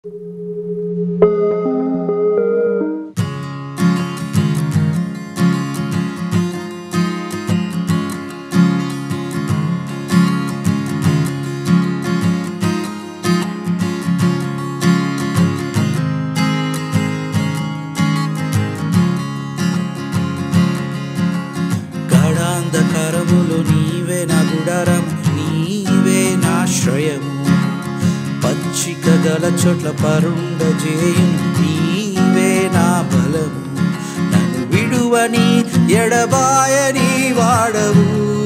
గాఢాంధకారములు నీవే నా గుడారము నీవే నా ఆశ్రయము పచ్చిక గల చోట్ల పరుండజేయు నీవే నా బలము నన్ను విడువని ఎడబాయని వాడవు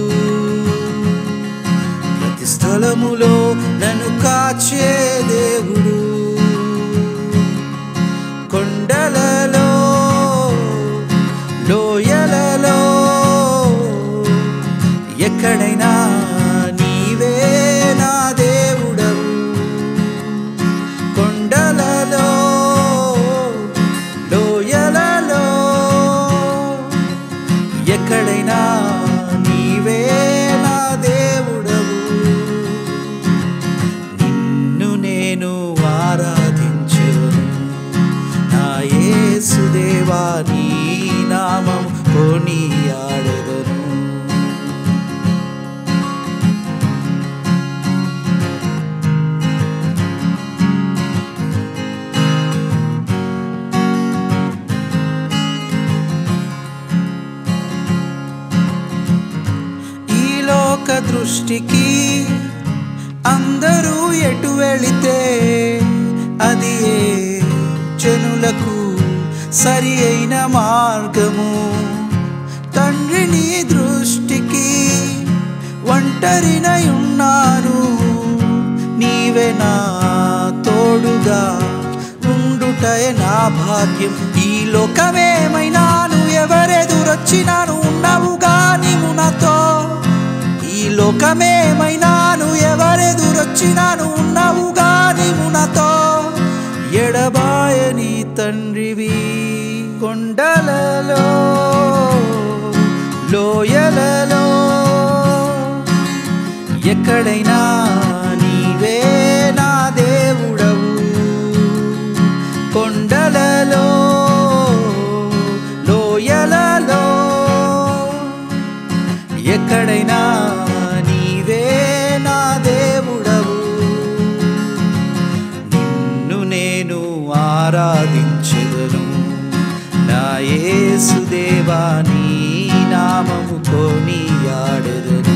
ప్రతి స్థలములో నన్ను కాచే దేవుడు కొండలలో లోయలలో ఎక్కడైనా నీవే నా దేవుడవు కొండలలో లోయలలో ఎక్కడైనా నీవే నా దేవుడవు నిన్ను నేను ఆరాధించును నా యేసుదేవా నీ నామం కొనియాడెదను ఈ లోక దృష్టికి అందరూ ఎటు వెళితే అది ఏ జనులకు సరి అయిన మార్గము తండ్రి నీ దృష్టికి ఒంటరినై ఉన్నాను నీవే నా తోడుగా ఉండుటయే నా భాగ్యం ఈ లోకమేమైనాను ఎవరెదురొచ్చినాను ఉన్నావుగా నీవు నాతో ఈ లోకమేమైనాను ఎవరెదురొచ్చినాను ఉన్నావుగా నీవు నాతో ఎడబాయని తండ్రివి కొండలలో లోయలలో ఎక్కడైనా నీవే నా దేవుడవు కొండలలో లోయలలో ఎక్కడైనా నీవే నా దేవుడవు నిన్ను నేను ఆరాధించెదను నా యేసుదేవా నీ నామము కొనియాడెదను